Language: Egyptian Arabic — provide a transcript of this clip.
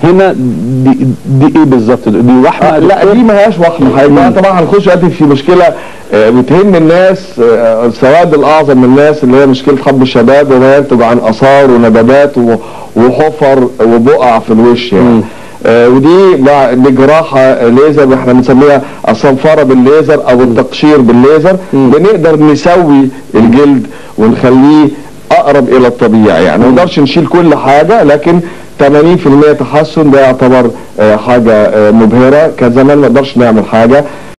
هنا دي, دي ايه بالظبط دي وحمه آه لا دي ما هياش وحمه هيبقى طبعا هنخش دلوقتي في مشكله آه، بتهم الناس آه، السواد الاعظم من الناس اللي هي مشكله حب الشباب وما ينتج عن اثار وندبات و- وحفر وبقع في الوش يعني آه ودي مع الجراحه ليزر احنا بنسميها الصنفره بالليزر او التقشير بالليزر بنقدر نسوي الجلد ونخليه اقرب الى الطبيعي يعني ما نقدرش نشيل كل حاجه لكن 80% تحسن ده يعتبر آه، حاجه آه، مبهره كان زمان ما نقدرش نعمل حاجه